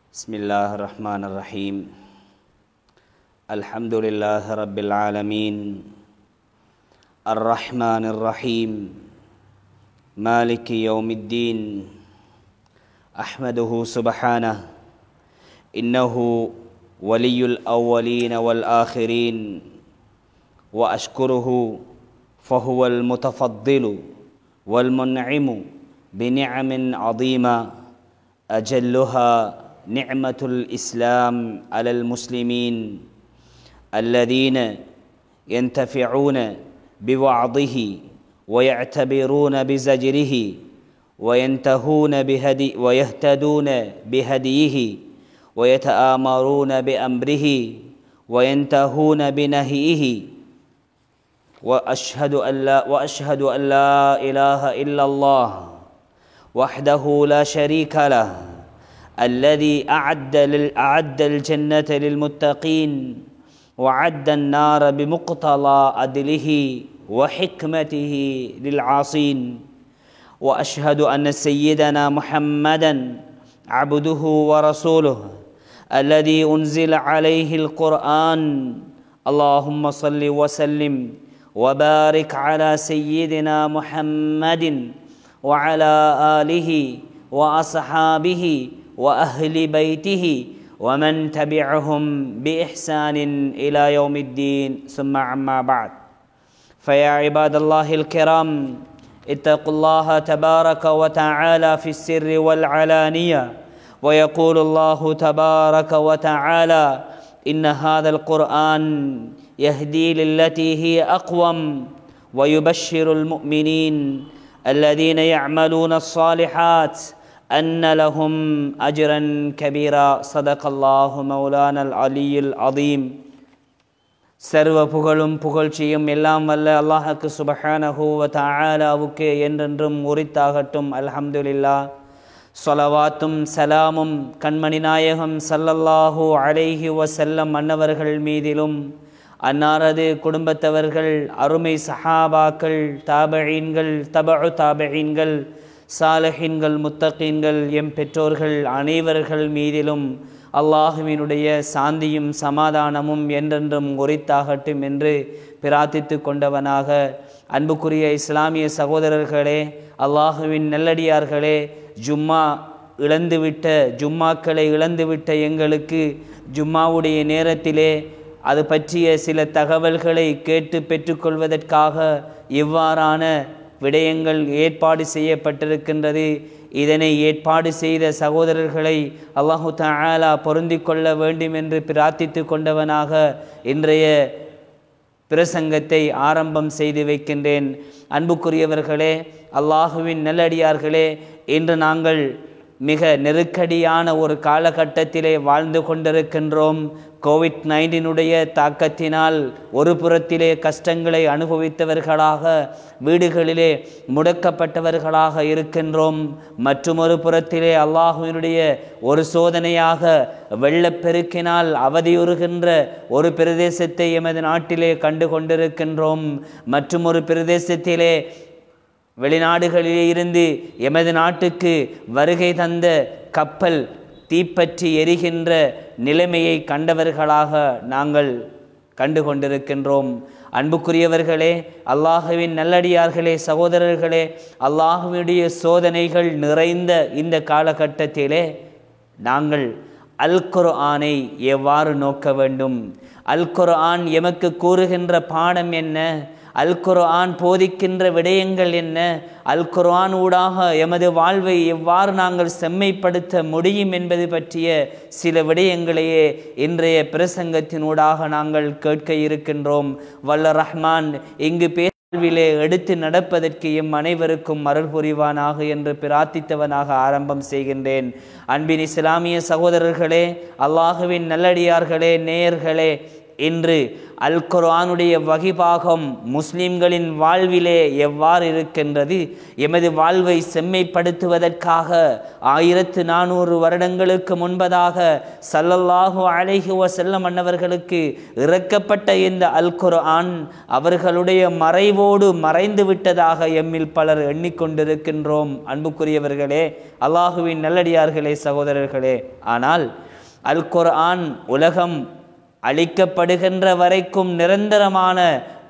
بسم الله الرحمن الرحيم الحمد لله رب العالمين الرحمن الرحيم مالك يوم الدين احمده سبحانه انه ولي الاولين والاخرين واشكره فهو المتفضل والمنعم بنعم عظيمه اجلها نعمه الاسلام على المسلمين الذين ينتفعون بوعظه ويعتبرون بزجره وينتهون بهدي ويهتدون بهديه ويتآمرون بأمره وينتهون بنهيه وأشهد أن لا وأشهد أن لا إله إلا الله وحده لا شريك له الذي أعد لل- أعد الجنة للمتقين وعد النار بمقتضى عدله وحكمته للعاصين واشهد ان سيدنا محمدا عبده ورسوله الذي انزل عليه القران اللهم صل وسلم وبارك على سيدنا محمد وعلى اله واصحابه واهل بيته ومن تبعهم باحسان الى يوم الدين ثم عما بعد فيا عباد الله الكرام اتقوا الله تبارك وتعالى في السر والعلانيه ويقول الله تبارك وتعالى ان هذا القران يهدي للتي هي اقوم ويبشر المؤمنين الذين يعملون الصالحات ان لهم اجرا كبيرا صدق الله مولانا العلي العظيم சர்வ புகழும் புகழ்ச்சியும் எல்லாம் வல்ல அல்லாஹுக்கு சுபஹானஹு வ தஆலாவுக்கு என்றென்றும் உரித்தாகட்டும் அல்ஹம்துலில்லா சொலவாத்தும் சலாமும் கண்மணி நாயகம் சல்லல்லாஹு அலைஹி வஸல்லம் அன்னவர்கள் மீதிலும் அன்னாரது குடும்பத்தவர்கள் அருமை சஹாபாக்கள் தாபழீன்கள் தபு தாபழீன்கள் சாலஹீன்கள் முத்தகீன்கள் எம் பெற்றோர்கள் அனைவர்கள் மீதிலும் அல்லாஹுவினுடைய சாந்தியும் சமாதானமும் என்றென்றும் உரித்தாகட்டும் என்று பிரார்த்தித்து கொண்டவனாக அன்புக்குரிய இஸ்லாமிய சகோதரர்களே அல்லாஹுவின் நல்லடியார்களே ஜும்மா இழந்துவிட்ட ஜும்மாக்களை இழந்துவிட்ட எங்களுக்கு ஜும்மாவுடைய நேரத்திலே அது பற்றிய சில தகவல்களை கேட்டு பெற்றுக்கொள்வதற்காக இவ்வாறான விடயங்கள் ஏற்பாடு செய்யப்பட்டிருக்கின்றது இதனை ஏற்பாடு செய்த சகோதரர்களை அல்லாஹு தஆலா பொருந்திக் கொள்ள வேண்டும் என்று பிரார்த்தித்து கொண்டவனாக இன்றைய பிரசங்கத்தை ஆரம்பம் செய்து வைக்கின்றேன் அன்புக்குரியவர்களே அல்லாஹுவின் நல்லடியார்களே இன்று நாங்கள் மிக நெருக்கடியான ஒரு காலகட்டத்திலே வாழ்ந்து கொண்டிருக்கின்றோம் கோவிட் நைன்டீனுடைய தாக்கத்தினால் ஒரு புறத்திலே கஷ்டங்களை அனுபவித்தவர்களாக வீடுகளிலே முடக்கப்பட்டவர்களாக இருக்கின்றோம் மற்றொரு புறத்திலே அல்லாஹுவினுடைய ஒரு சோதனையாக வெள்ளப்பெருக்கினால் அவதியுறுகின்ற ஒரு பிரதேசத்தை எமது நாட்டிலே கண்டு கொண்டிருக்கின்றோம் மற்றும் ஒரு பிரதேசத்திலே வெளிநாடுகளிலே இருந்து எமது நாட்டுக்கு வருகை தந்த கப்பல் தீப்பற்றி எரிகின்ற நிலைமையை கண்டவர்களாக நாங்கள் கண்டு கொண்டிருக்கின்றோம் அன்புக்குரியவர்களே அல்லாஹுவின் நல்லடியார்களே சகோதரர்களே அல்லாஹுவினுடைய சோதனைகள் நிறைந்த இந்த காலகட்டத்திலே நாங்கள் அல் குர்ஆனை எவ்வாறு நோக்க வேண்டும் அல் குர்ஆன் எமக்கு கூறுகின்ற பாடம் என்ன அல் குர்ஆன் போதிக்கின்ற விடயங்கள் என்ன அல் குர்ஆன் ஊடாக எமது வாழ்வை எவ்வாறு நாங்கள் செம்மைப்படுத்த முடியும் என்பது பற்றிய சில விடயங்களையே இன்றைய பிரசங்கத்தினூடாக நாங்கள் கேட்க இருக்கின்றோம் வல்ல ரஹ்மான் இங்கு பேழ்விலே எடுத்து நடப்பதற்கு எம் அனைவருக்கும் அருள் புரிவானாக என்று பிரார்த்தித்தவனாக ஆரம்பம் செய்கின்றேன் அன்பின் இஸ்லாமிய சகோதரர்களே அல்லாஹுவின் நல்லடியார்களே நேயர்களே இன்று அல் குர்ஆனுடைய வகிபாகம் முஸ்லிம்களின் வாழ்விலே எவ்வாறு இருக்கின்றது எமது வாழ்வை செம்மைப்படுத்துவதற்காக ஆயிரத்து நானூறு வருடங்களுக்கு முன்பதாக சல்லல்லாஹு அலைஹி வஸல்லம் அன்னவர்களுக்கு இறக்கப்பட்ட இந்த அல் குர்ஆன் அவர்களுடைய மறைவோடு மறைந்து விட்டதாக எம்மில் பலர் எண்ணிக்கொண்டிருக்கின்றோம் அன்புக்குரியவர்களே அல்லாஹுவின் நல்லடியார்களே சகோதரர்களே ஆனால் அல் குர்ஆன் உலகம் அளிக்கப்படுகின்ற வரைக்கும் நிரந்தரமான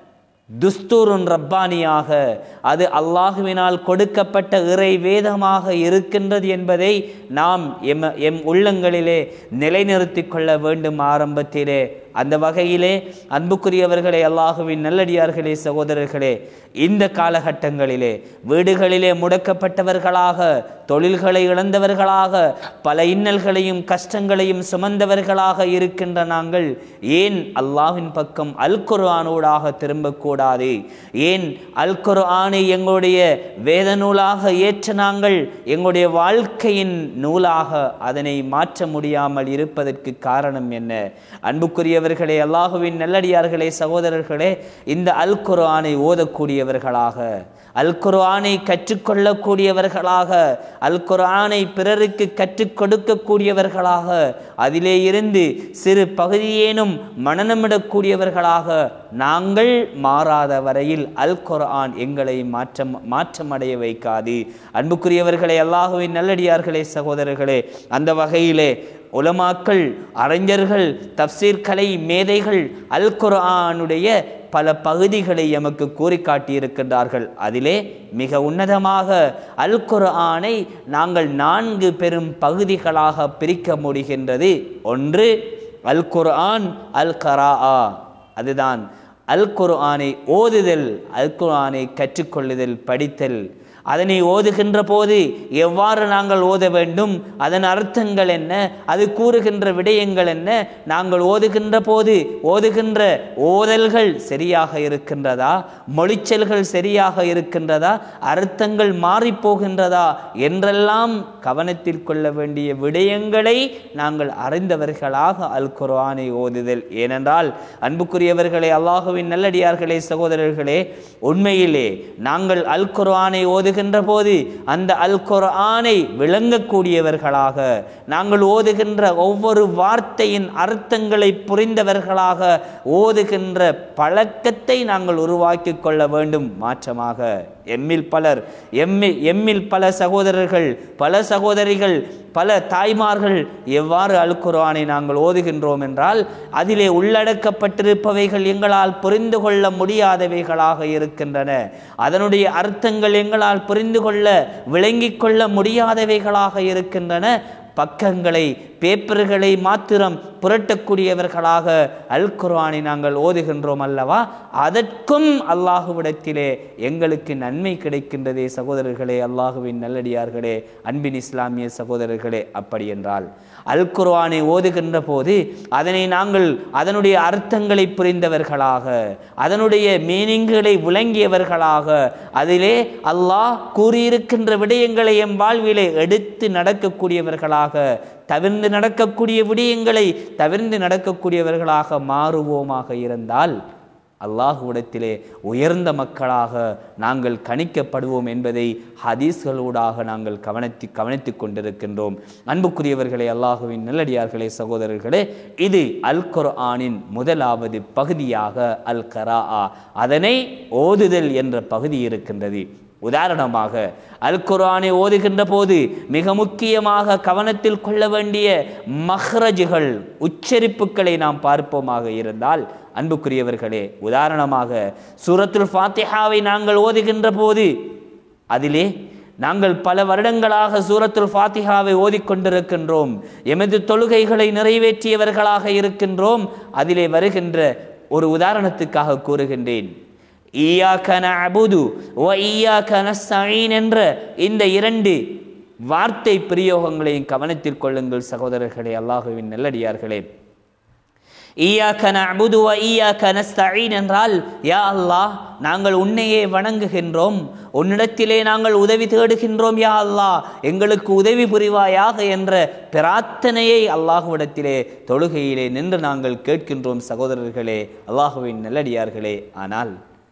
துஸ்தூருன் ரப்பானியாக அது அல்லாஹுவினால் கொடுக்கப்பட்ட இறை வேதமாக இருக்கின்றது என்பதை நாம் எம் எம் உள்ளங்களிலே நிலைநிறுத்திக் கொள்ள வேண்டும் ஆரம்பத்திலே அந்த வகையிலே அன்புக்குரியவர்களே அல்லாஹுவின் நல்லடியார்களே சகோதரர்களே இந்த காலகட்டங்களிலே வீடுகளிலே முடக்கப்பட்டவர்களாக தொழில்களை இழந்தவர்களாக பல இன்னல்களையும் கஷ்டங்களையும் சுமந்தவர்களாக இருக்கின்ற நாங்கள் ஏன் அல்லாஹ்வின் பக்கம் அல் குர்ஆனூடாக திரும்பக்கூடாது ஏன் அல் குர்ஆனை எங்களுடைய வேத நூலாக ஏற்ற நாங்கள் எங்களுடைய வாழ்க்கையின் நூலாக அதனை மாற்ற முடியாமல் இருப்பதற்கு காரணம் என்ன அன்புக்குரியவர்களே அல்லாஹுவின் நல்லடியார்களே சகோதரர்களே இந்த அல் குர்ஆனை ஓதக்கூடியவர்களாக அல் குர்ஆனை கற்றுக்கொள்ளக்கூடியவர்களாக அல் குர்ஆனை பிறருக்கு கற்றுக் கொடுக்கக்கூடியவர்களாக அதிலே இருந்து சிறு பகுதியேனும் மனநமிடக்கூடியவர்களாக நாங்கள் மாறாத வரையில் அல் குர்ஆன் எங்களை மாற்றம் மாற்றமடைய வைக்காது அன்புக்குரியவர்களே அல்லாஹுவின் நல்லடியார்களே சகோதரர்களே அந்த வகையிலே உலமாக்கள் அறிஞர்கள் தப்சீர் கலை மேதைகள் அல் குர்ஆனுடைய பல பகுதிகளை எமக்கு கூறி காட்டியிருக்கின்றார்கள் அதிலே மிக உன்னதமாக அல் குர்ஆனை நாங்கள் நான்கு பெரும் பகுதிகளாக பிரிக்க முடிகின்றது ஒன்று அல் குர்ஆன் அல் கரா அதுதான் அல் குர்ஆனை ஓதுதல் அல் குர்ஆனை கற்றுக்கொள்ளுதல் படித்தல் அதனை ஓதுகின்ற போது எவ்வாறு நாங்கள் ஓத வேண்டும் அதன் அர்த்தங்கள் என்ன அது கூறுகின்ற விடயங்கள் என்ன நாங்கள் ஓதுகின்ற போது ஓதுகின்ற ஓதல்கள் சரியாக இருக்கின்றதா மொழிச்சல்கள் சரியாக இருக்கின்றதா அர்த்தங்கள் மாறிப் போகின்றதா என்றெல்லாம் கவனத்தில் கொள்ள வேண்டிய விடயங்களை நாங்கள் அறிந்தவர்களாக அல் குர்ஆனை ஓதுதல் ஏனென்றால் அன்புக்குரியவர்களே அல்லாஹுவின் நல்லடியார்களே சகோதரர்களே உண்மையிலே நாங்கள் அல் குர்ஆனை ஓதுகின்ற போது அந்த அல் குர்ஆனை விளங்கக்கூடியவர்களாக நாங்கள் ஓதுகின்ற ஒவ்வொரு வார்த்தையின் அர்த்தங்களை புரிந்தவர்களாக ஓதுகின்ற பழக்கத்தை நாங்கள் உருவாக்கி கொள்ள வேண்டும் மாற்றமாக எம்மில் பலர் எம்மி எம்மில் பல சகோதரர்கள் பல சகோதரிகள் பல தாய்மார்கள் எவ்வாறு அல் குர்ஆனை நாங்கள் ஓதுகின்றோம் என்றால் அதிலே உள்ளடக்கப்பட்டிருப்பவைகள் எங்களால் புரிந்து கொள்ள முடியாதவைகளாக இருக்கின்றன அதனுடைய அர்த்தங்கள் எங்களால் புரிந்து கொள்ள விளங்கிக் கொள்ள முடியாதவைகளாக இருக்கின்றன பக்கங்களை பேப்பர்களை மாத்திரம் புரட்டக்கூடியவர்களாக அல் குர்ஆனை நாங்கள் ஓதுகின்றோம் அல்லவா அதற்கும் அல்லாஹுவிடத்திலே எங்களுக்கு நன்மை கிடைக்கின்றதே சகோதரர்களே அல்லாஹுவின் நல்லடியார்களே அன்பின் இஸ்லாமிய சகோதரர்களே அப்படி என்றால் அல் குர்ஆனை ஓதுகின்ற போது அதனை நாங்கள் அதனுடைய அர்த்தங்களை புரிந்தவர்களாக அதனுடைய மீனிங்களை விளங்கியவர்களாக அதிலே அல்லாஹ் கூறியிருக்கின்ற விடயங்களை எம் வாழ்விலே எடுத்து நடக்கக்கூடியவர்களாக தவிர்ந்து நடக்கக்கூடிய விடயங்களை தவிர்ந்து நடக்கக்கூடியவர்களாக மாறுவோமாக இருந்தால் அல்லாஹுவிடத்திலே உயர்ந்த மக்களாக நாங்கள் கணிக்கப்படுவோம் என்பதை ஹதீஸ்களூடாக நாங்கள் கவனித்து கவனித்துக் கொண்டிருக்கின்றோம் அன்புக்குரியவர்களே அல்லாஹுவின் நல்லடியார்களே சகோதரர்களே இது அல் குர்ஆனின் முதலாவது பகுதியாக அல் கரா அதனை ஓதுதல் என்ற பகுதி இருக்கின்றது உதாரணமாக அல் குர்ஆனை ஓதுகின்ற போது மிக முக்கியமாக கவனத்தில் கொள்ள வேண்டிய மஹ்ரஜுகள் உச்சரிப்புகளை நாம் பார்ப்போமாக இருந்தால் அன்புக்குரியவர்களே உதாரணமாக சூரத்துல் ஃபாத்திஹாவை நாங்கள் ஓதுகின்ற போது அதிலே நாங்கள் பல வருடங்களாக சூரத்துல் ஃபாத்திஹாவை ஓதிக்கொண்டிருக்கின்றோம் எமது தொழுகைகளை நிறைவேற்றியவர்களாக இருக்கின்றோம் அதிலே வருகின்ற ஒரு உதாரணத்துக்காக கூறுகின்றேன் ஈயாக்க நஅபுது வ ஈயாக்க நஸ்தஈன் என்ற இந்த இரண்டு வார்த்தை பிரயோகங்களையும் கவனத்தில் கொள்ளுங்கள் சகோதரர்களே அல்லாஹுவின் நல்லடியார்களே ஈயாக்க நஅபுது வ ஈயாக்க நஸ்தஈன் என்றால் யா அல்லாஹ் நாங்கள் உன்னையே வணங்குகின்றோம் உன்னிடத்திலே நாங்கள் உதவி தேடுகின்றோம் யா அல்லாஹ் எங்களுக்கு உதவி புரிவாயாக என்ற பிரார்த்தனையை அல்லாஹுவிடத்திலே தொழுகையிலே நின்று நாங்கள் கேட்கின்றோம் சகோதரர்களே அல்லாஹுவின் நல்லடியார்களே ஆனால்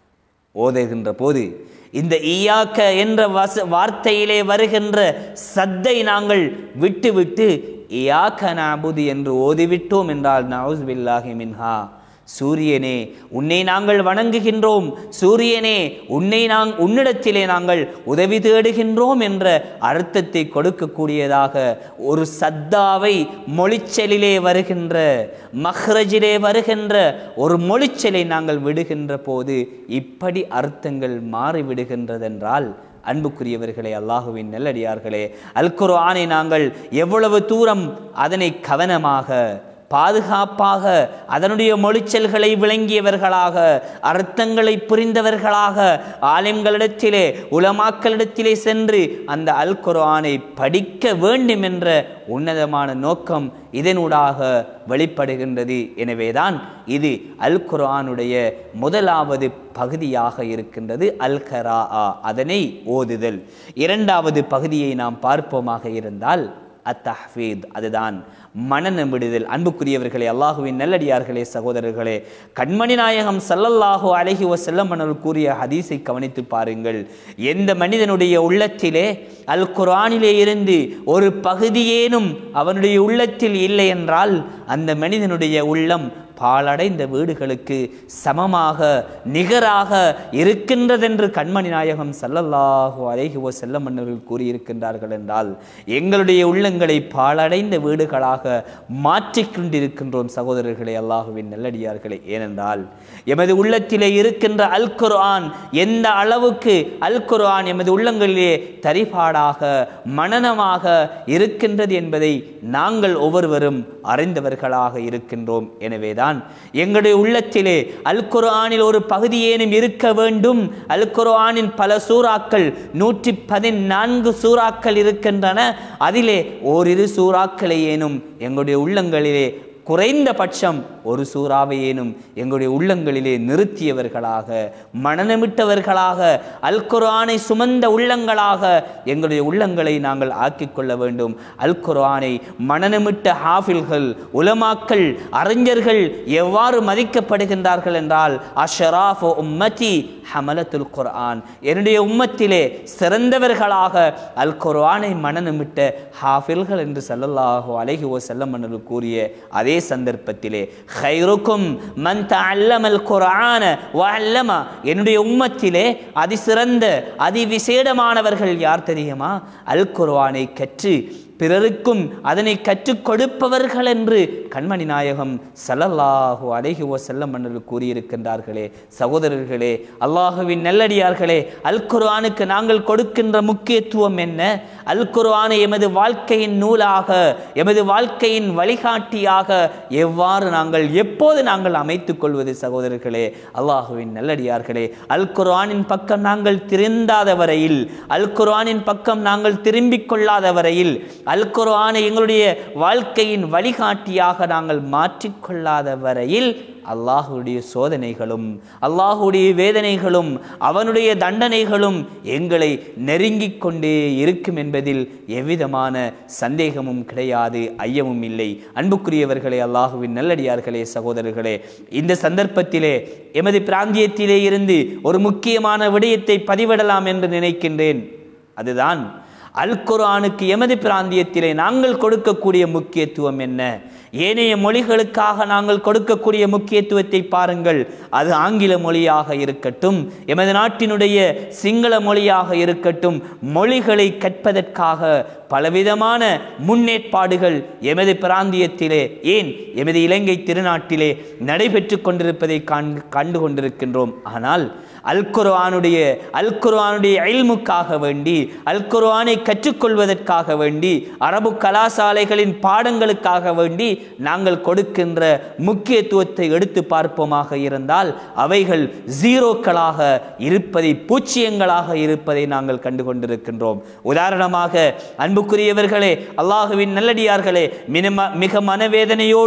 ஓதுகின்ற போது இந்த ஈயாக்க என்ற வச வார்த்தையிலே வருகின்ற சத்தை நாங்கள் விட்டுவிட்டு இயாக்க நஅபுது என்று ஓதிவிட்டோம் என்றால் நவுஸ் பில்லாஹி மின்ஹா சூரியனே உன்னை நாங்கள் வணங்குகின்றோம் சூரியனே உன்னை நாங் உன்னிடத்திலே நாங்கள் உதவி தேடுகின்றோம் என்ற அர்த்தத்தை கொடுக்கக்கூடியதாக ஒரு சத்தாவை மொழிச்சலிலே வருகின்ற மஹ்ரஜிலே வருகின்ற ஒரு மொழிச்சலை நாங்கள் விடுகின்ற போது இப்படி அர்த்தங்கள் மாறிவிடுகின்றதென்றால் அன்புக்குரியவர்களே அல்லாஹுவின் நல்லடியார்களே அல் குர்ஆனை நாங்கள் எவ்வளவு தூரம் அதனை கவனமாக பாதுகாப்பாக அதனுடைய மொழிச்சல்களை விளங்கியவர்களாக அர்த்தங்களை புரிந்தவர்களாக ஆலயங்களிடத்திலே உலமாக்களிடத்திலே சென்று அந்த அல் குர்ஆனை படிக்க வேண்டும் என்ற உன்னதமான நோக்கம் இதனூடாக வெளிப்படுகின்றது எனவேதான் இது அல் குர்ஆனுடைய முதலாவது பகுதியாக இருக்கின்றது அல் கரா அதனை ஓதுதல் இரண்டாவது பகுதியை நாம் பார்ப்போமாக இருந்தால் அத்தஹ்வீத் அதுதான் மனநம் விடுதல் அன்புக்குரியவர்களே அல்லாஹுவின் நல்லடியார்களே சகோதரர்களே கண்மணி நாயகம் சல்லல்லாஹு அலஹி வசல்லம் அவர்கள் கூறிய ஹதீஸை கவனித்து பாருங்கள் எந்த மனிதனுடைய உள்ளத்திலே அல் குர்ஆனிலே இருந்து ஒரு பகுதியேனும் அவனுடைய உள்ளத்தில் இல்லை என்றால் அந்த மனிதனுடைய உள்ளம் பாழடைந்த வீடுகளுக்கு சமமாக நிகராக இருக்கின்றதென்று கண்மணி நாயகம் சல்லல்லாஹு அலைஹி வஸல்லம் மன்னர்கள் கூறியிருக்கின்றார்கள் என்றால் எங்களுடைய உள்ளங்களை பாழடைந்த வீடுகளாக மாற்றிக்கொண்டிருக்கின்றோம் சகோதரர்களே அல்லாஹுவின் நல்லடியார்களே ஏனென்றால் எமது உள்ளத்திலே இருக்கின்ற அல் குர்ஆன் எந்த அளவுக்கு அல் குர்ஆன் எமது உள்ளங்களிலே தரிபாடாக மனனமாக இருக்கின்றது என்பதை நாங்கள் ஒவ்வொருவரும் அறிந்தவர்களாக இருக்கின்றோம் எனவேதான் எங்களுடைய உள்ளத்திலே அல் குர்ஆனில் ஒரு பகுதியேனும் இருக்க வேண்டும் அல் குர்ஆனின் பல சூறாக்கள் நூற்றி பதினான்கு சூறாக்கள் இருக்கின்றன அதிலே ஓரிரு சூறாக்களை ஏனும் எங்களுடைய உள்ளங்களிலே குறைந்தபட்சம் ஒரு சூறாவையேனும் எங்களுடைய உள்ளங்களிலே நிறுத்தியவர்களாக மனநமிட்டவர்களாக அல் குர்ஆனை சுமந்த உள்ளங்களாக எங்களுடைய உள்ளங்களை நாங்கள் ஆக்கிக் கொள்ள வேண்டும் அல் குர்ஆனை மனநமிட்ட ஹாஃபில்கள் உலமாக்கள் அறிஞர்கள் எவ்வாறு மதிக்கப்படுகின்றார்கள் என்றால் அஷராஃப் உம்மதி ஹமலத்துல் குர்ஆன் என்னுடைய உம்மத்திலே சிறந்தவர்களாக அல் குர்ஆனை மனநமிட்ட ஹாஃபில்கள் என்று சல்லல்லாஹு அலைஹி வஸல்லம் அவர்கள் கூறிய அதே சந்தர்ப்பத்திலே ஹைருக்கும் மன் தஅல்லமல் குர்ஆன வஅல்லம என்னுடைய உம்மத்திலே அதிசிறந்த அதிவிசேடமானவர்கள் யார் தெரியுமா அல் குர்ஆனை கற்று பிறருக்கும் அதனை கற்றுக் கொடுப்பவர்கள் என்று கண்மணி நாயகம் சல்லல்லாஹு அலைஹி வஸல்லம் மன்னர்கள் கூறியிருக்கின்றார்களே சகோதரர்களே அல்லாஹுவின் நல்லடியார்களே அல் குர்ஆனுக்கு நாங்கள் கொடுக்கின்ற முக்கியத்துவம் என்ன அல் குர்ஆனை எமது வாழ்க்கையின் நூலாக எமது வாழ்க்கையின் வழிகாட்டியாக எவ்வாறு நாங்கள் எப்போது நாங்கள் அமைத்துக் கொள்வது சகோதரர்களே அல்லாஹுவின் நல்லடியார்களே அல் குர்ஆனின் பக்கம் நாங்கள் திருந்தாத வரையில் அல் குர்ஆனின் பக்கம் நாங்கள் திரும்பிக் கொள்ளாத வரையில் அல் குர்ஆனை எங்களுடைய வாழ்க்கையின் வழிகாட்டியாக நாங்கள் மாற்றிக்கொள்ளாத வரையில் அல்லாஹுடைய சோதனைகளும் அல்லாஹுடைய வேதனைகளும் அவனுடைய தண்டனைகளும் எங்களை நெருங்கிக் கொண்டே இருக்கும் என்பதில் எவ்விதமான சந்தேகமும் கிடையாது ஐயமும் இல்லை அன்புக்குரியவர்களே அல்லாஹுவின் நல்லடியார்களே சகோதரர்களே இந்த சந்தர்ப்பத்திலே எமது பிராந்தியத்திலே இருந்து ஒரு முக்கியமான விடயத்தை பதிவிடலாம் என்று நினைக்கின்றேன் அதுதான் அல் குர்ஆனுக்கு எமது பிராந்தியத்திலே நாங்கள் கொடுக்கக்கூடிய முக்கியத்துவம் என்ன ஏனைய மொழிகளுக்காக நாங்கள் கொடுக்கக்கூடிய முக்கியத்துவத்தை பாருங்கள் அது ஆங்கில மொழியாக இருக்கட்டும் எமது நாட்டினுடைய சிங்கள மொழியாக இருக்கட்டும் மொழிகளை கற்பதற்காக பலவிதமான முன்னேற்பாடுகள் எமது பிராந்தியத்திலே ஏன் எமது இலங்கை திருநாட்டிலே நடைபெற்று கொண்டிருப்பதை கண்டு கண்டு கொண்டிருக்கின்றோம் ஆனால் அல் குர்ஆனுடைய அல் குர்ஆனுடைய இல்முக்காக வேண்டி அல் குர்ஆனை கற்றுக்கொள்வதற்காக வேண்டி அரபு கலாசாலைகளின் பாடங்களுக்காக வேண்டி நாங்கள் கொடுக்கின்ற முக்கியத்துவத்தை எடுத்து பார்ப்போமாக இருந்தால் அவைகள் ஜீரோக்களாக இருப்பதை பூச்சியங்களாக இருப்பதை நாங்கள் கண்டு கொண்டிருக்கின்றோம் உதாரணமாக அன்புக்குரியவர்களே அல்லாஹுவின் நல்லடியார்களே மினம மிக மனவேதனையோடு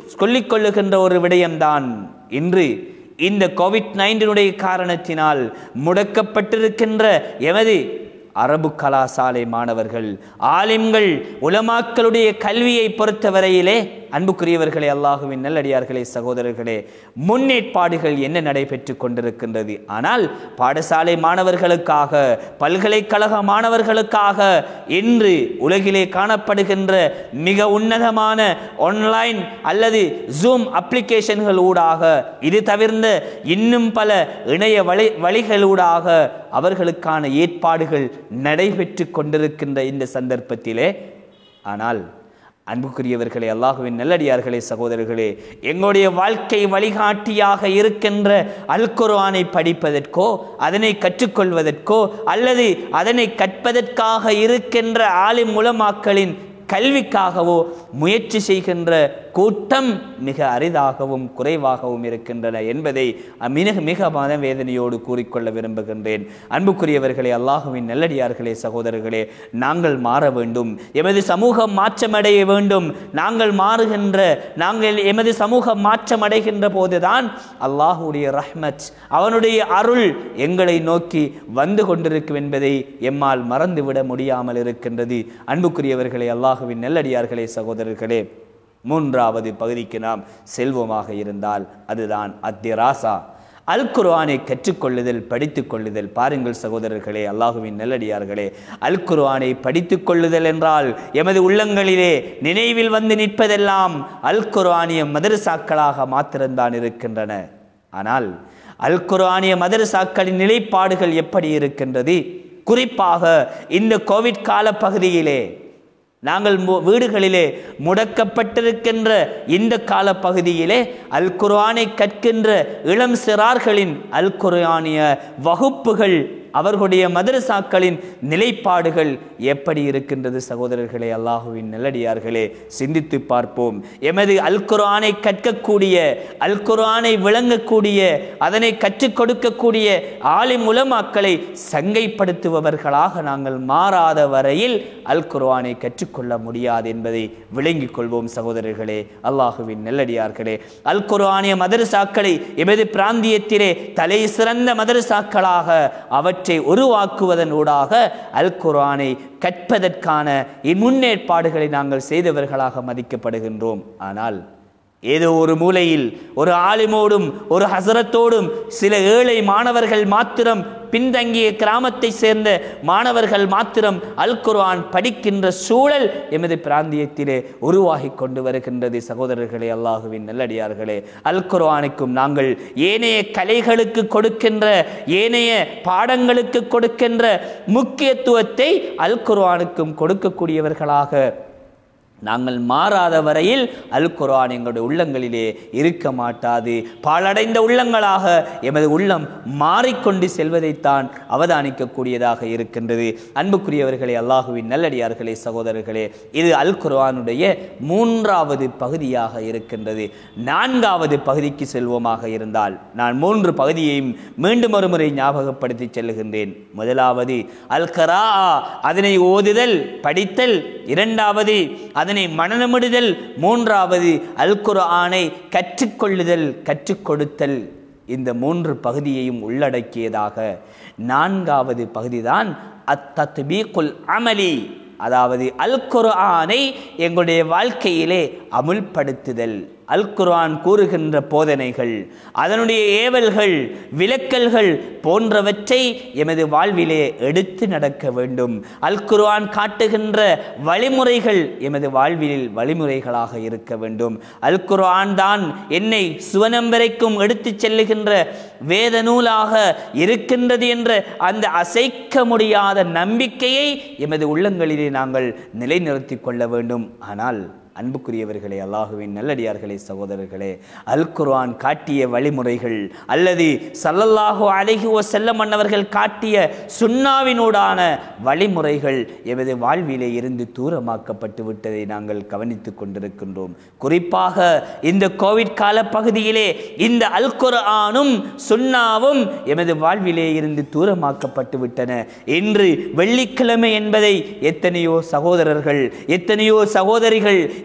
சொல்லிக் கொள்ளுகின்ற ஒரு விடயம்தான் இன்று இந்த கோவிட் நைன்டீனுடைய காரணத்தினால் முடக்கப்பட்டிருக்கின்ற எமது அரபு கலாசாலை மாணவர்கள் ஆலிம்கள் உலமாக்களுடைய கல்வியை பொறுத்தவரையிலே அன்புக்குரியவர்களே அல்லாஹுவின் நல்லடியார்களே சகோதரர்களே முன்னேற்பாடுகள் என்ன நடைபெற்று கொண்டிருக்கின்றது ஆனால் பாடசாலை மாணவர்களுக்காக பல்கலைக்கழக மாணவர்களுக்காக இன்று உலகிலே காணப்படுகின்ற மிக உன்னதமான ஆன்லைன் அல்லது ஜூம் அப்ளிகேஷன்கள் ஊடாக இது தவிர்ந்த இன்னும் பல இணைய வழி வழிகளூடாக அவர்களுக்கான ஏற்பாடுகள் நடைபெற்று கொண்டிருக்கின்ற இந்த சந்தர்ப்பத்திலே ஆனால் அன்புக்குரியவர்களே அல்லாஹுவின் நல்லடியார்களே சகோதரர்களே எங்களுடைய வாழ்க்கை வழிகாட்டியாக இருக்கின்ற அல் குர்ஆனை படிப்பதற்கோ அதனை கற்றுக்கொள்வதற்கோ அல்லது அதனை கற்பதற்காக இருக்கின்ற ஆலிம் உலமாக்களின் கல்விக்காகவோ முயற்சி செய்கின்ற கூட்டம் மிக அரிதாகவும் குறைவாகவும் இருக்கின்றன என்பதை மிக மிக மனவேதனையோடு கூறிக்கொள்ள விரும்புகின்றேன் அன்புக்குரியவர்களே அல்லாஹுவின் நல்லடியார்களே சகோதரர்களே நாங்கள் மாற வேண்டும் எமது சமூகம் மாற்றமடைய வேண்டும் நாங்கள் மாறுகின்ற நாங்கள் எமது சமூகம் மாற்றமடைகின்ற போதுதான் அல்லாஹுடைய ரஹ்மத் அவனுடைய அருள் எங்களை நோக்கி வந்து கொண்டிருக்கும் என்பதை எம்மால் மறந்துவிட முடியாமல் இருக்கின்றது அன்புக்குரியவர்களே அல்லாஹுவின் நல்லடியார்களே சகோதரர்களே மூன்றாவது பகுதிக்கு நாம் செல்வமாக இருந்தால் அதுதான் அத்திராசா அல் குர்ஆனை கற்றுக்கொள்ளுதல் படித்துக் கொள்ளுதல் பாருங்கள் சகோதரர்களே அல்லாஹுவின் நல்லடியார்களே அல் குர்ஆனை படித்துக் கொள்ளுதல் என்றால் எமது உள்ளங்களிலே நினைவில் வந்து நிற்பதெல்லாம் அல் குர்ஆனிய மதரசாக்களாக மாத்திரம்தான் இருக்கின்றன ஆனால் அல் குர்ஆனிய மதரசாக்களின் நிலைப்பாடுகள் எப்படி இருக்கின்றது குறிப்பாக இந்த கோவிட் கால பகுதியிலே நாங்கள் மு- வீடுகளிலே முடக்கப்பட்டிருக்கின்ற இந்த கால பகுதியிலே அல் குர்ஆனை கற்கின்ற இளம் சிறார்களின் அல் குர்ஆனிய வகுப்புகள் அவர்களுடைய மதரசாக்களின் நிலைப்பாடுகள் எப்படி இருக்கின்றது சகோதரர்களே அல்லாஹுவின் நல்லடியார்களே சிந்தித்து பார்ப்போம் எமது அல் குர்ஆனை கற்கக்கூடிய அல் குர்ஆனை விளங்கக்கூடிய அதனை கற்றுக் கொடுக்கக்கூடிய ஆலிம் உலமாக்களை சங்கைப்படுத்துபவர்களாக நாங்கள் மாறாத வரையில் அல் குர்ஆனை கற்றுக்கொள்ள முடியாது என்பதை விளங்கிக் கொள்வோம் சகோதரர்களே அல்லாஹுவின் நல்லடியார்களே அல் குர்ஆனிய மதரசாக்களை எமது பிராந்தியத்திலே தலை சிறந்த மதரசாக்களாக அவற்றை உருவாக்குவதன் ஊடாக அல் குர்ஆனை கற்பதற்கான முன்னேற்பாடுகளை நாங்கள் செய்தவர்களாக மதிக்கப்படுகின்றோம் ஆனால் ஏதோ ஒரு மூலையில் ஒரு ஆலிமோடும் ஒரு ஹசரத்தோடும் சில ஏழை மாணவர்கள் மாத்திரம் பின்தங்கிய கிராமத்தை சேர்ந்த மாணவர்கள் மாத்திரம் அல் குர்ஆன் படிக்கின்ற சூழல் எமது பிராந்தியத்திலே உருவாகி கொண்டு வருகின்றது சகோதரர்களே அல்லாஹுவின் நல்லடியார்களே அல் குர்ஆனுக்கும் நாங்கள் ஏனைய கலைகளுக்கு கொடுக்கின்ற ஏனைய பாடங்களுக்கு கொடுக்கின்ற முக்கியத்துவத்தை அல் குர்ஆனுக்கும் கொடுக்கக்கூடியவர்களாக நாங்கள் மாறாத வரையில் அல் குர்ஆன் எங்களுடைய உள்ளங்களிலே இருக்க மாட்டாது பாழடைந்த உள்ளங்களாக எமது உள்ளம் மாறிக்கொண்டு செல்வதைத்தான் அவதானிக்கக்கூடியதாக இருக்கின்றது அன்புக்குரியவர்களே அல்லாஹுவின் நல்லடியார்களே சகோதரர்களே இது அல் குர்ஆனுடைய மூன்றாவது பகுதியாக இருக்கின்றது நான்காவது பகுதிக்கு செல்வோமாக இருந்தால் நான் மூன்று பகுதியையும் மீண்டும் ஒரு முறை ஞாபகப்படுத்தி செல்லுகின்றேன் முதலாவது அல் கரா அதனை ஓதுதல் படித்தல் இரண்டாவது அதனை மனநமிடுதல் மூன்றாவது அல் குர்ஆனை கற்றுக்கொள்ளுதல் கற்றுக் கொடுத்தல் இந்த மூன்று பகுதியையும் உள்ளடக்கியதாக நான்காவது பகுதிதான் அத்தத்பீக்குல் அமலி அதாவது அல் குர்ஆனை எங்களுடைய வாழ்க்கையிலே அமுல்படுத்துதல் அல் குர்ஆன் கூறுகின்ற போதனைகள் அதனுடைய ஏவல்கள் விலக்கல்கள் போன்றவற்றை எமது வாழ்விலே எடுத்து நடக்க வேண்டும் அல் குர்ஆன் காட்டுகின்ற வழிமுறைகள் எமது வாழ்வில் வழிமுறைகளாக இருக்க வேண்டும் அல் குர்ஆன் தான் என்னை சுவனம் வரைக்கும் எடுத்துச் செல்லுகின்ற வேத நூலாக இருக்கின்றது என்ற அந்த அசைக்க முடியாத நம்பிக்கையை எமது உள்ளங்களிலே நாங்கள் நிலைநிறுத்திக் கொள்ள வேண்டும் ஆனால் அன்புக்குரியவர்களே அல்லாஹுவின் நல்லடியார்களே சகோதரர்களே அல் குர்ஆன் காட்டிய வழிமுறைகள் அல்லது சல்லல்லாஹு அலைஹி வஸல்லம் அன்னவர்கள் காட்டிய சுன்னாவினூடான வழிமுறைகள் எமது வாழ்விலே இருந்து தூரமாக்கப்பட்டு விட்டதை நாங்கள் கவனித்துக் கொண்டிருக்கின்றோம் குறிப்பாக இந்த கோவிட் கால பகுதியிலே இந்த அல் குர்ஆனும் சுன்னாவும் எமது வாழ்விலே இருந்து தூரமாக்கப்பட்டு விட்டன இன்று வெள்ளிக்கிழமை என்பதை எத்தனையோ சகோதரர்கள் எத்தனையோ சகோதரிகள்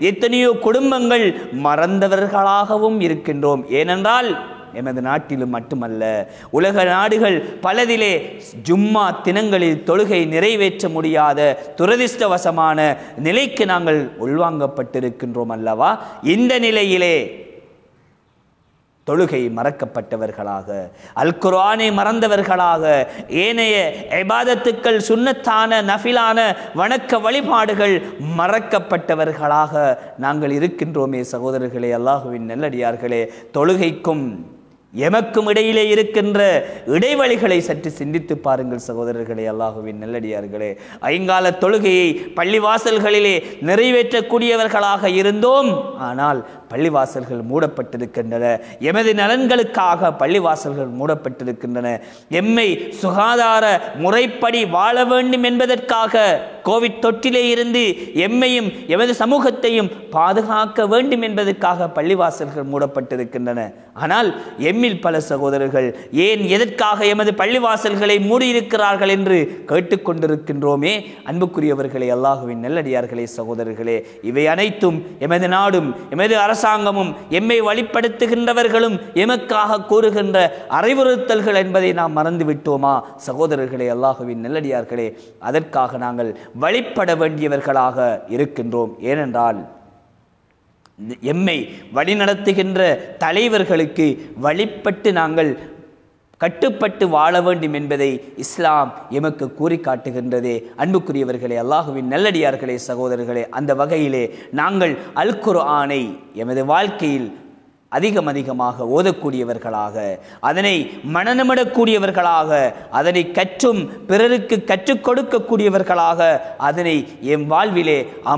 எத்தனையோ குடும்பங்கள் மறந்தவர்களாகவும் இருக்கின்றோம் ஏனென்றால் எமது நாட்டிலும் மட்டுமல்ல உலக நாடுகள் பலதிலே ஜும்மா தினங்களில் தொழுகை நிறைவேற்ற முடியாத துரதிர்ஷ்டவசமான நிலைக்கு நாங்கள் உள்வாங்கப்பட்டிருக்கின்றோம் அல்லவா இந்த நிலையிலே தொழுகை மறக்கப்பட்டவர்களாக அல் குர்ஆனை மறந்தவர்களாக ஏனைய இபாதத்துக்கள் சுன்னத்தான நஃபிலான வணக்க வழிபாடுகள் மறக்கப்பட்டவர்களாக நாங்கள் இருக்கின்றோமே சகோதரர்களே அல்லாஹுவின் நல்லடியார்களே தொழுகைக்கும் எமக்கும் இடையிலே இருக்கின்ற இடைவெளிகளை சற்று சிந்தித்து பாருங்கள் சகோதரர்களே அல்லாஹுவின் நல்லடியார்களே ஐங்கால தொழுகையை பள்ளிவாசல்களிலே நிறைவேற்றக்கூடியவர்களாக இருந்தோம் ஆனால் பள்ளிவாசல்கள் மூடப்பட்டிருக்கின்றன எமது நலன்களுக்காக பள்ளிவாசல்கள் மூடப்பட்டிருக்கின்றன எம்மை சுகாதார முறைப்படி வாழ வேண்டும் என்பதற்காக கோவிட் தொற்றிலே இருந்து எம்மையும் எமது சமூகத்தையும் பாதுகாக்க வேண்டும் என்பதற்காக பள்ளிவாசல்கள் மூடப்பட்டிருக்கின்றன ஆனால் எம்மில் பல சகோதரர்கள் ஏன் எதற்காக எமது பள்ளிவாசல்களை மூடியிருக்கிறார்கள் என்று கேட்டுக்கொண்டிருக்கின்றோமே அன்புக்குரியவர்களே அல்லாஹுவின் நல்லடியார்களே சகோதரர்களே இவை அனைத்தும் எமது நாடும் எமது அரசாங்கமும் எம்மை வழிப்படுத்துகின்றவர்களும் எமக்காக கூறுகின்ற அறிவுறுத்தல்கள் என்பதை நாம் மறந்து விட்டோமா சகோதரர்களே அல்லாஹுவின் நல்லடியார்களே அதற்காக நாங்கள் வழிபட வேண்டியவர்களாக இருக்கின்றோம் ஏனென்றால் எம்மை வழிநடத்துகின்ற தலைவர்களுக்கு வழிபட்டு நாங்கள் கட்டுப்பட்டு வாழ வேண்டும் என்பதை இஸ்லாம் எமக்கு கூறி காட்டுகின்றதே அன்புக்குரியவர்களே அல்லாஹுவின் நல்லடியார்களே சகோதரர்களே அந்த வகையிலே நாங்கள் அல் குர்ஆனை எமது வாழ்க்கையில் அதிகம் அதிகமாக ஓதக்கூடியவர்களாக அதனை மனநமிடக்கூடியவர்களாக அதனை கற்றும் பிறருக்கு கற்றுக் கொடுக்கக்கூடியவர்களாக அதனை எம் வாழ்விலே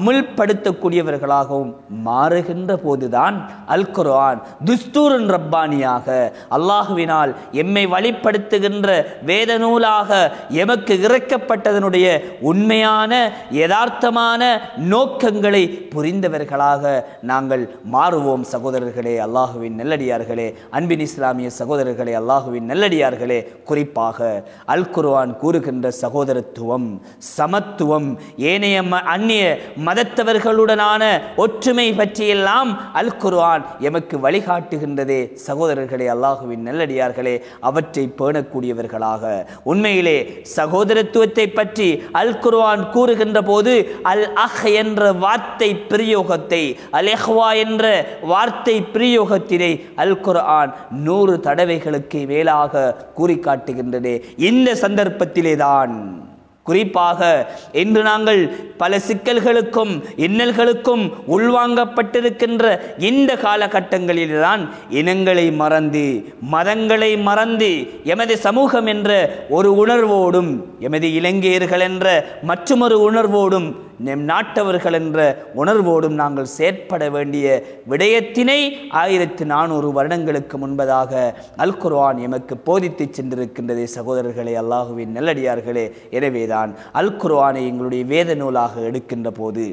அமுல்படுத்தக்கூடியவர்களாகவும் மாறுகின்ற போதுதான் அல் குர்ஆன் துஸ்தூரன் ரப்பானியாக அல்லாஹுவினால் எம்மை வழிப்படுத்துகின்ற வேத நூலாக எமக்கு இறக்கப்பட்டதனுடைய உண்மையான யதார்த்தமான நோக்கங்களை புரிந்தவர்களாக நாங்கள் மாறுவோம் சகோதரர்களே அல்லாஹுவின் நல்லடியார்களே அன்பின் இஸ்லாமிய சகோதரர்களே அல்லாஹுவின் நல்லடியார்களே குறிப்பாக அல் குர்ஆன் கூறுகின்ற சகோதரத்துவம் சமத்துவம் ஏனைய ம அந்நிய மதத்தவர்களுடனான ஒற்றுமை பற்றியெல்லாம் அல் குர்ஆன் எமக்கு வழிகாட்டுகின்றதே சகோதரர்களே அல்லாஹுவின் நல்லடியார்களே அவற்றை பேணக்கூடியவர்களாக உண்மையிலே சகோதரத்துவத்தை பற்றி அல் குர்ஆன் கூறுகின்ற போது அல் அஹ் என்ற வார்த்தை பிரயோகத்தை அல் எஹ்வா என்ற வார்த்தை பிரயோகத்தினை அல் குர்ஆன் நூறு தடவைகளுக்கு மேலாக கூறி காட்டுகின்றதே இந்த சந்தர்ப்பத்திலே தான் குறிப்பாக இன்று நாங்கள் பல சிக்கல்களுக்கும் இன்னல்களுக்கும் உள்வாங்கப்பட்டிருக்கின்ற இந்த காலகட்டங்களில்தான் இனங்களை மறந்து மதங்களை மறந்து எமது சமூகம் என்ற ஒரு உணர்வோடும் எமது இலங்கையர்கள் என்ற மற்றொரு உணர்வோடும் நம் நாட்டவர்கள் என்ற உணர்வோடும் நாங்கள் செயற்பட வேண்டிய விடயத்தினை ஆயிரத்து நானூறு வருடங்களுக்கு முன்பதாக அல் குர்ஆன் எமக்கு போதித்து சென்றிருக்கின்றதே சகோதரர்களே அல்லாஹுவின் நல்லடியார்களே எனவேதான் அல் குர்ஆனை எங்களுடைய வேத நூலாக எடுக்கின்ற போது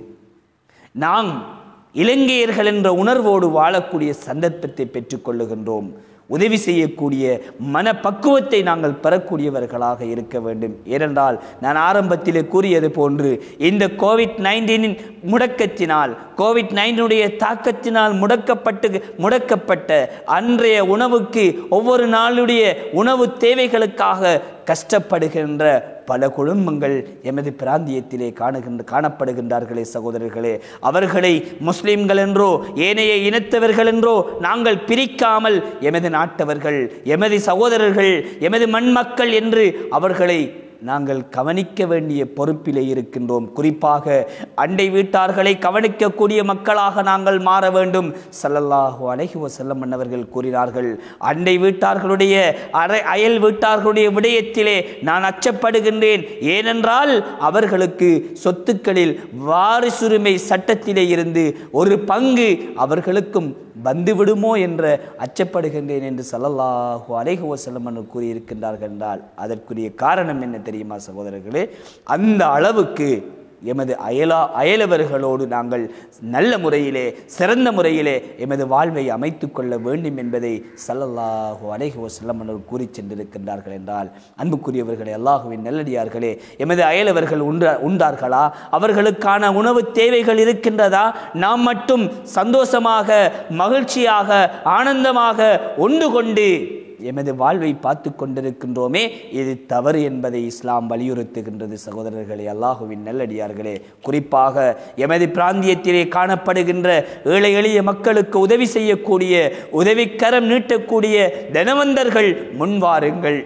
நாம் இலங்கையர்கள் என்ற உணர்வோடு வாழக்கூடிய சந்தர்ப்பத்தை பெற்றுக்கொள்ளுகின்றோம் உதவி செய்யக்கூடிய மனப்பக்குவத்தை நாங்கள் பெறக்கூடியவர்களாக இருக்க வேண்டும் ஏனென்றால் நான் ஆரம்பத்திலே கூறியது போன்று இந்த கோவிட் நைன்டீனின் முடக்கத்தினால் கோவிட் நைன்டீனுடைய தாக்கத்தினால் முடக்கப்பட்டு முடக்கப்பட்ட அன்றைய உணவுக்கு ஒவ்வொரு நாளுடைய உணவு தேவைகளுக்காக கஷ்டப்படுகின்ற பல குடும்பங்கள் எமது பிராந்தியத்திலே காணுகின்ற காணப்படுகின்றார்களே சகோதரர்களே அவர்களை முஸ்லிம்கள் என்றோ ஏனைய இனத்தவர்கள் என்றோ நாங்கள் பிரிக்காமல் எமது நாட்டவர்கள் எமது சகோதரர்கள் எமது மண் மக்கள் என்று அவர்களை நாங்கள் கவனிக்க வேண்டிய பொறுப்பிலே இருக்கின்றோம் குறிப்பாக அண்டை வீட்டார்களை கவனிக்கக்கூடிய மக்களாக நாங்கள் மாற வேண்டும் சல்லல்லாஹு அலைஹி வஸல்லம் அவர்கள் கூறினார்கள் அண்டை வீட்டார்களுடைய அரை அயல் வீட்டார்களுடைய விடயத்திலே நான் அச்சப்படுகின்றேன் ஏனென்றால் அவர்களுக்கு சொத்துக்களில் வாரிசுரிமை சட்டத்திலே இருந்து ஒரு பங்கு அவர்களுக்கும் வந்துவிடுமோ என்று அச்சப்படுகின்றேன் என்று சல்லல்லாஹு அலைஹி வஸல்லம் அவர்கள் கூறியிருக்கின்றார்கள் என்றால் அதற்குரிய காரணம் என்ன தெரியுமா சகோதரர்களே அந்த அளவுக்கு எமது அயலா அயலவர்களோடு நாங்கள் நல்ல முறையிலே சிறந்த முறையிலே எமது வாழ்வை அமைத்துக் கொள்ள வேண்டும் என்பதை சல்லல்லாஹு அலைஹி வஸல்லம் அவர்கள் கூறி சென்றிருக்கின்றார்கள் என்றால் அன்புக்குரியவர்களே அல்லாஹுவின் நல்லடியார்களே எமது அயலவர்கள் உண்ட உண்டார்களா அவர்களுக்கான உணவு தேவைகள் இருக்கின்றதா நாம் மட்டும் சந்தோஷமாக மகிழ்ச்சியாக ஆனந்தமாக உண்டு கொண்டு எமது வாழ்வை பார்த்து கொண்டிருக்கின்றோமே இது தவறு என்பதை இஸ்லாம் வலியுறுத்துகின்றது சகோதரர்களே அல்லாஹுவின் நல்லடியார்களே குறிப்பாக எமது பிராந்தியத்திலே காணப்படுகின்ற ஏழை எளிய மக்களுக்கு உதவி செய்யக்கூடிய உதவிக்கரம் நீட்டக்கூடிய தனவந்தர்கள் முன்வாருங்கள்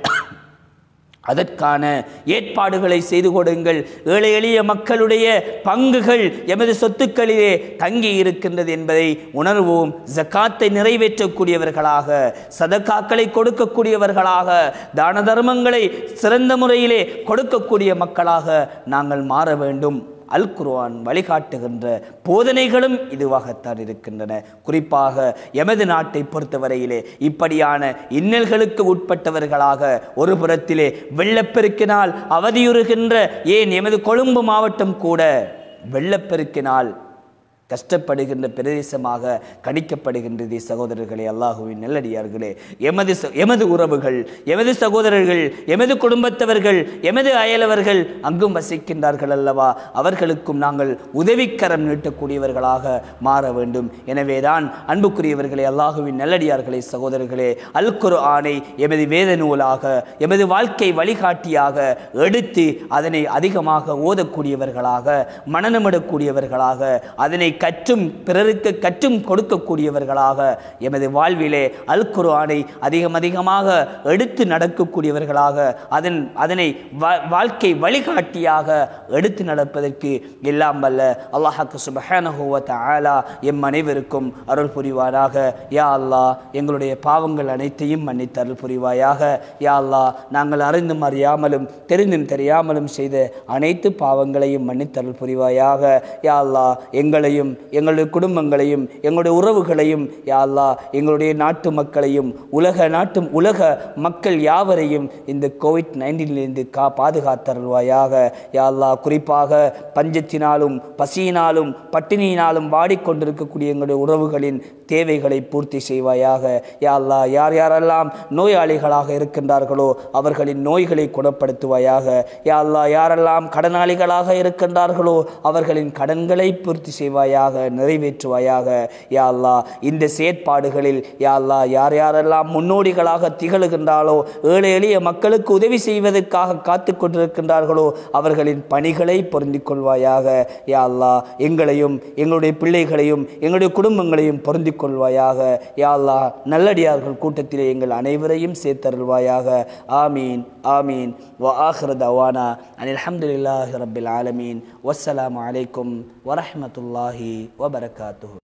அதற்கான ஏற்பாடுகளை செய்து கொடுங்கள் ஏழை எளிய மக்களுடைய பங்குகள் எமது சொத்துக்களிலே தங்கி இருக்கின்றது என்பதை உணர்வோம் ஜக்காத்தை நிறைவேற்றக்கூடியவர்களாக சதக்காக்களை கொடுக்கக்கூடியவர்களாக தான தர்மங்களை சிறந்த முறையிலே கொடுக்கக்கூடிய மக்களாக நாங்கள் மாற வேண்டும் அல் குர்ஆன் வழிகாட்டுகின்ற போதனைகளும் இதுவாகத்தான் இருக்கின்றன குறிப்பாக எமது நாட்டை பொறுத்தவரையிலே இப்படியான இன்னல்களுக்கு உட்பட்டவர்களாக ஒரு புறத்திலே வெள்ளப்பெருக்கினால் அவதியுறுகின்ற ஏன் எமது கொழும்பு மாவட்டம் கூட வெள்ளப்பெருக்கினால் கஷ்டப்படுகின்ற பிரதேசமாக கணிக்கப்படுகின்றது சகோதரர்களே அல்லாஹுவின் நல்லடியார்களே எமது ச- எமது உறவுகள் எமது சகோதரர்கள் எமது குடும்பத்தவர்கள் எமது அயலவர்கள் அங்கும் வசிக்கின்றார்கள் அல்லவா அவர்களுக்கும் நாங்கள் உதவிக்கரம் நீட்டக்கூடியவர்களாக மாற வேண்டும் எனவேதான் அன்புக்குரியவர்களே அல்லாஹுவின் நல்லடியார்களே சகோதரர்களே அல் குர் ஆணை எமது வேத நூலாக எமது வாழ்க்கை வழிகாட்டியாக எடுத்து அதனை அதிகமாக ஓதக்கூடியவர்களாக மனநமிடக்கூடியவர்களாக அதனை கற்றும் பிறருக்கு கற்றும் கொடுக்கக்கூடியவர்களாக எமது வாழ்விலே அல் குர்ஆனை அதிகம் அதிகமாக எடுத்து நடக்கக்கூடியவர்களாக அதன் அதனை வா- வாழ்க்கை வழிகாட்டியாக எடுத்து நடப்பதற்கு எல்லாம் வல்ல அல்லாஹாக்கு சுபஹானஹு வ தஆலா எம் அனைவருக்கும் அருள் புரிவாராக யா அல்லாஹ் எங்களுடைய பாவங்கள் அனைத்தையும் மன்னித்து அருள் புரிவாயாக யா அல்லாஹ் நாங்கள் அறிந்தும் அறியாமலும் தெரிந்தும் தெரியாமலும் செய்த அனைத்து பாவங்களையும் மன்னித்து அருள் புரிவாயாக யா அல்லாஹ் எங்களையும் எங்களுடைய குடும்பங்களையும் எங்களுடைய உறவுகளையும் யா அல்லாஹ் எங்களுடைய நாட்டு மக்களையும் உலக நாட்டு உலக மக்கள் யாவரையும் இந்த கோவிட் நைன்டீனிலிருந்து கா பாதுகாத்தருள்வாயாக யா அல்லாஹ் குறிப்பாக பஞ்சத்தினாலும் பசியினாலும் பட்டினியினாலும் வாடிக்கொண்டிருக்கக்கூடிய எங்களுடைய உறவுகளின் தேவைகளை பூர்த்தி செய்வாயாக யா அல்லாஹ் யார் யாரெல்லாம் நோயாளிகளாக இருக்கின்றார்களோ அவர்களின் நோய்களை குணப்படுத்துவாயாக யா அல்லாஹ் யாரெல்லாம் கடனாளிகளாக இருக்கின்றார்களோ அவர்களின் கடன்களை பூர்த்தி செய்வாயாக நிறைவேற்றுவாயாக யா அல்லாஹ் இந்த செயற்பாடுகளில் யா அல்லாஹ் யார் யாரெல்லாம் முன்னோடிகளாக திகழுகின்றாலோ ஏழை எளிய மக்களுக்கு உதவி செய்வதற்காக காத்து கொண்டிருக்கின்றார்களோ அவர்களின் பணிகளை பொருந்திக் கொள்வாயாக யா அல்லாஹ் எங்களையும் எங்களுடைய பிள்ளைகளையும் எங்களுடைய குடும்பங்களையும் பொருந்திக் கொள்வாயாக யா அல்லாஹ் நல்லடியார்கள் கூட்டத்திலே எங்கள் அனைவரையும் சேர்த்தருள்வாயாக ஆமீன் ஆமீன் வ ஆஹிர தவானா அனில் அல்ஹம்துலில்லாஹி ரப்பில் ஆலமீன் வஸ்ஸலாமு அலைக்கும் வரஹ்மத்துல்லாஹி வபரகாத்துஹு